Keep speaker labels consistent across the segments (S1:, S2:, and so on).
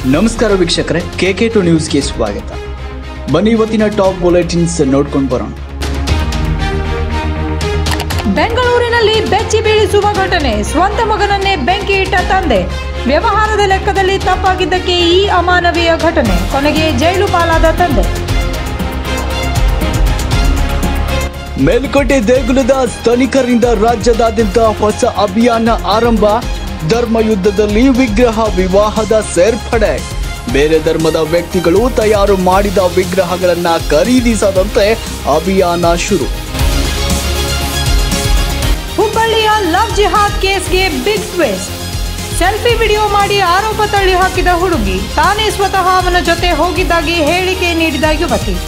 S1: ನಮಸ್ಕಾರ ವೀಕ್ಷಕರೇ K K to ನ್ಯೂಸ್ಗೆ ಸ್ವಾಗತ ಬನ್ನಿ ಇವತ್ತಿನ ಟಾಪ್ ಬುಲೆಟಿನ್ಸ್ ನೋಡ್ಕೊಂಡು ಬರೋಣ
S2: ಬೆಂಗಳೂರಿನಲ್ಲಿ ಬೆಚ್ಚಿ ಬೀಳಿಸುವ ಘಟನೆ ಸ್ವಂತ ಮಗನನ್ನೇ ಬೆಂಕಿ ಇಟ್ಟ ತಂದೆ ವ್ಯವಹಾರದ ಲೆಕ್ಕದಲ್ಲಿ ತಪ್ಪಾಗಿದ್ದಕ್ಕೆ ಈ ಅಮಾನವೀಯ ಘಟನೆ ಕೊನೆಗೆ ಜೈಲು ಪಾಲಾದ ತಂದೆ
S1: ಮೇಲುಕೋಟೆ ದೇಗುಲದ ಸ್ಥಳೀಕರಿಂದ ರಾಜ್ಯದಾದ್ಯಂತ ಹೊಸ ಅಭಿಯಾನ ಆರಂಭ ಧರ್ಮ ಯುದ್ಧದಲ್ಲಿ ವಿಗ್ರಹ ವಿವಾಹದ ಸೇರ್ಪಡೆ ಬೇರೆ ಧರ್ಮದ ವ್ಯಕ್ತಿಗಳು ತಯಾರು ಮಾಡಿದ ವಿಗ್ರಹಗಳನ್ನ ಖರೀದಿಸದಂತೆ ಅಭಿಯಾನ ಶುರು
S2: ಹುಬ್ಬಳ್ಳಿಯ ಲವ್ ಜಿಹಾದ್ ಕೇಸ್ಗೆ ಬಿಗ್ ಟ್ವಿಸ್ಟ್ ಸೆಲ್ಫಿ ವಿಡಿಯೋ ಮಾಡಿ ಆರೋಪ ತಳ್ಳಿ ಹಾಕಿದ ಹುಡುಗಿ ತಾನೇ ಸ್ವತಃ ಅವನ ಜೊತೆ ಹೋಗಿದ್ದಾಗಿ ಹೇಳಿಕೆ ನೀಡಿದ ಯುವತಿ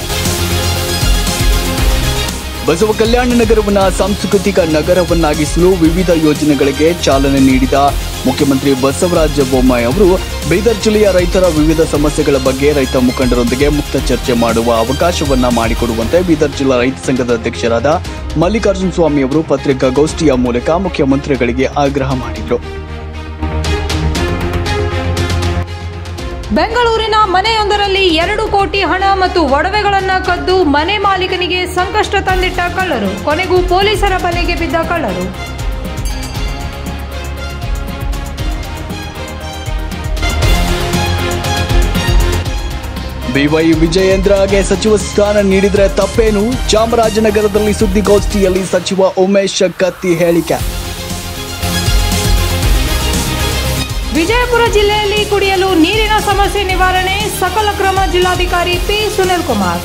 S1: ಬಸವ ಕಲ್ಯಾಣ ನಗರವನ್ನ ಸಾಂಸ್ಕೃತಿಕ ನಗರವನ್ನಾಗಿಸಲು ವಿವಿಧ ಯೋಜನೆಗಳಿಗೆ ಚಾಲನೆ ನೀಡಿದ ಮುಖ್ಯಮಂತ್ರಿ ಬಸವರಾಜ ಬೊಮ್ಮಾಯಿ ಅವರು ಬೀದರ್ ಜಿಲ್ಲೆಯ ರೈತರ ವಿವಿಧ ಸಮಸ್ಯೆಗಳ ಬಗ್ಗೆ ರೈತ ಮುಖಂಡರೊಂದಿಗೆ ಮುಕ್ತ ಚರ್ಚೆ ಮಾಡುವ ಅವಕಾಶವನ್ನ ಮಾಡಿಕೊಡುವಂತೆ ಬೀದರ್ ಜಿಲ್ಲಾ ರೈತ ಸಂಘದ ಅಧ್ಯಕ್ಷರಾದ ಮಲ್ಲಿಕಾರ್ಜುನ ಸ್ವಾಮಿ ಅವರು ಪತ್ರಿಕಾಗೋಷ್ಠಿಯ ಮೂಲಕ ಮುಖ್ಯಮಂತ್ರಿಗಳಿಗೆ ಆಗ್ರಹ ಮಾಡಿದರು
S2: ಬೆಂಗಳೂರಿನ ಮನೆಯೊಂದರಲ್ಲಿ ಎರಡು ಕೋಟಿ ಹಣ ಮತ್ತು ಒಡವೆಗಳನ್ನ ಕದ್ದು ಮನೆ ಮಾಲೀಕನಿಗೆ ಸಂಕಷ್ಟ ತಂದಿಟ್ಟ ಕಳ್ಳರು ಕೊನೆಗೂ ಪೊಲೀಸರ ಬಲೆಗೆ ಬಿದ್ದ ಕಳ್ಳರು
S1: ಬಿವೈ ವಿಜಯೇಂದ್ರಗೆ ಸಚಿವ ಸ್ಥಾನ ನೀಡಿದ್ರೆ ತಪ್ಪೇನು ಚಾಮರಾಜನಗರದಲ್ಲಿ ಸುದ್ದಿಗೋಷ್ಠಿಯಲ್ಲಿ ಸಚಿವ ಉಮೇಶ್ ಕತ್ತಿ ಹೇಳಿಕೆ
S2: ವಿಜಯಪುರ ಜಿಲ್ಲೆಯಲ್ಲಿ ಕುಡಿಯಲು ನೀರಿನ ಸಮಸ್ಯೆ ನಿವಾರಣೆ ಸಕಲ ಕ್ರಮ ಜಿಲ್ಲಾಧಿಕಾರಿ ಪಿ ಸುನಿಲ್ ಕುಮಾರ್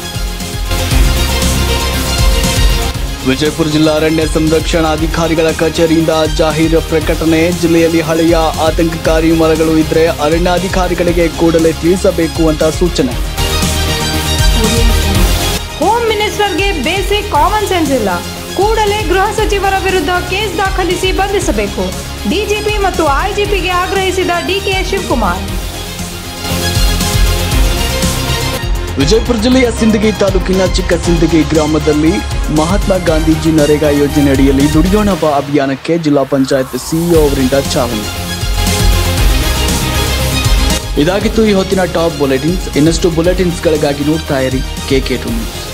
S1: ವಿಜಯಪುರ ಜಿಲ್ಲಾ ಅರಣ್ಯ ಸಂರಕ್ಷಣಾಧಿಕಾರಿಗಳ ಕಚೇರಿಯಿಂದ ಜಾಹೀರು ಪ್ರಕಟಣೆ ಜಿಲ್ಲೆಯಲ್ಲಿ ಹಳೆಯ ಆತಂಕಕಾರಿ ಮರಗಳು ಇದ್ರೆ ಅರಣ್ಯಾಧಿಕಾರಿಗಳಿಗೆ ಕೂಡಲೇ ತಿಳಿಸಬೇಕು ಅಂತ ಸೂಚನೆ
S2: ಹೋಮ್ ಮಿನಿಸ್ಟರ್ಗೆ ಬೇಸಿಕ್ ಕಾಮನ್ ಸೆನ್ಸ್ ಇಲ್ಲ ಕೂಡಲೇ ಗೃಹ ಸಚಿವರ ವಿರುದ್ಧ ಕೇಸ್ ದಾಖಲಿಸಿ ಬಂಧಿಸಬೇಕು ಡಿಜಿಪಿ ಮತ್ತು ಐಜಿಪಿಗೆ ಆಗ್ರಹಿಸಿದ ಡಿಕೆ ಶಿವಕುಮಾರ್
S1: ವಿಜಯಪುರ ಜಿಲ್ಲೆಯ ಸಿಂದಗಿ ತಾಲೂಕಿನ ಚಿಕ್ಕ ಸಿಂದಗಿ ಗ್ರಾಮದಲ್ಲಿ ಮಹಾತ್ಮ ಗಾಂಧೀಜಿ ನರೇಗಾ ಯೋಜನೆ ಅಡಿಯಲ್ಲಿ ದುಡಿಯೋಣ ಬಾ ಅಭಿಯಾನಕ್ಕೆ ಜಿಲ್ಲಾ ಪಂಚಾಯತ್ ಸಿಇಒ ಅವರಿಂದ ಚಾಲನೆ ಇದಾಗಿತ್ತು ಈ ಹೊತ್ತಿನ ಟಾಪ್ ಬುಲೆಟಿನ್ಸ್ ಇನ್ನಷ್ಟು ಬುಲೆಟಿನ್ಸ್ಗಳಿಗಾಗಿ ನೋಡ್ತಾ ಇರಿ ಕೆಕೆ ಟು ನ್ಯೂಸ್